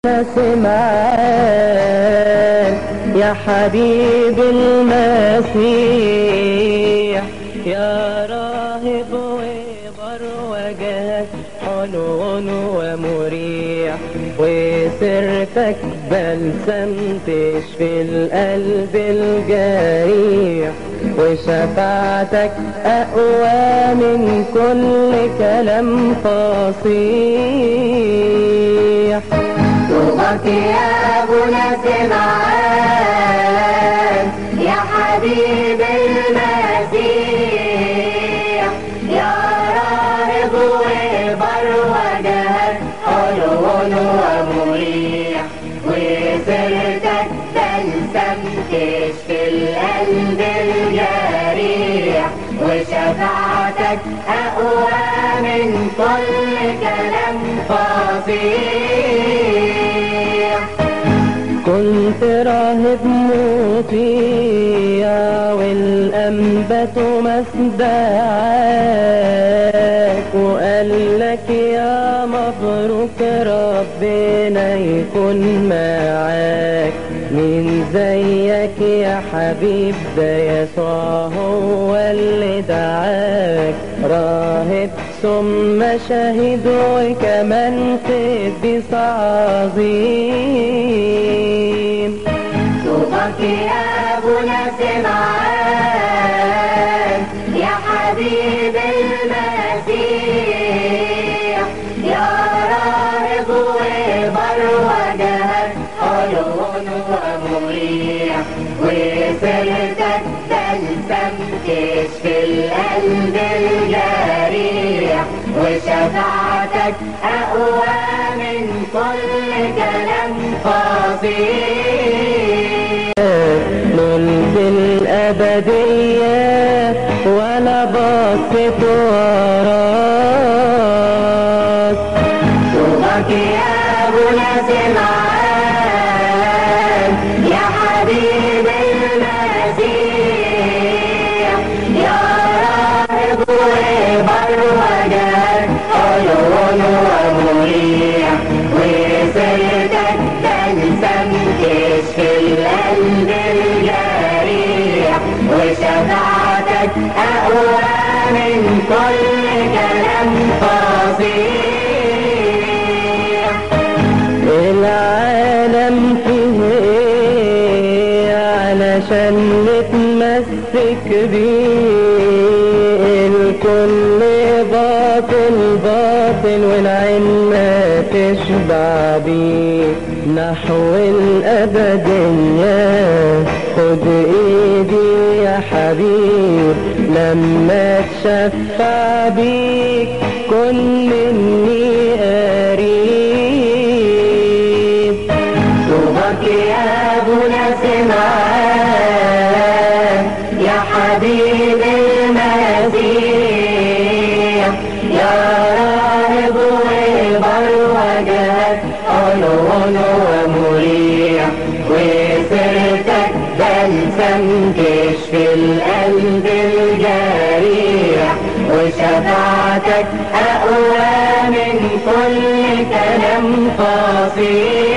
سمعان يا حبيب المسيح يا راهب وبر وجهك حلو ومريح وسيرتك بلسم تشفي القلب الجريح وشفاعتك أقوى من كل كلام فصيح طوبك يا ابونا سمعان يا حبيب المسيح يا راهب وبر وجهك حلو ومريح وسيرتك بلسم تشفي القلب الجريح وشفاعتك أقوى من كل كلام فصيح كنت راهب مطيع والأنبت مسدعاك وقال لك يا مبروك ربنا يكون معاك مين زيك يا حبيب ده يسوع هو اللي دعاك راهب ثم شهيد وكمان قديس عظيم طوبك يا ابونا سمعان يا حبيب المسيح يا راهب وبر وجهك حلو ومريح وسيرتك بلسم تشفي القلب الجريح وشفاعتك أقوى من كل كلام فصيح نلت الأبدية ولا بصيت وراك طوبك يا ابونا سمعان يا حبيب المسيح يا راهب وبر وجهك حلو ومريح وسيرتك بلسم تشفي القلب الجريح وشفاعتك أقوى من كل كلام فصيح العالم فيه ايه علشان نتمسك بيه الكل باطل باطل والعين ما تشبع بيه نحو الأبدية خد ايدي يا حبيب لما تشفع بيك كن مني قريب طوبك يا ابونا سمعان يا حبيب المسيح يا راهب وبر وجهك حلو ومريح وسيرتك بلسم تشفي القلب الجريح وشفاعتك أقوى من كل كلام فصيح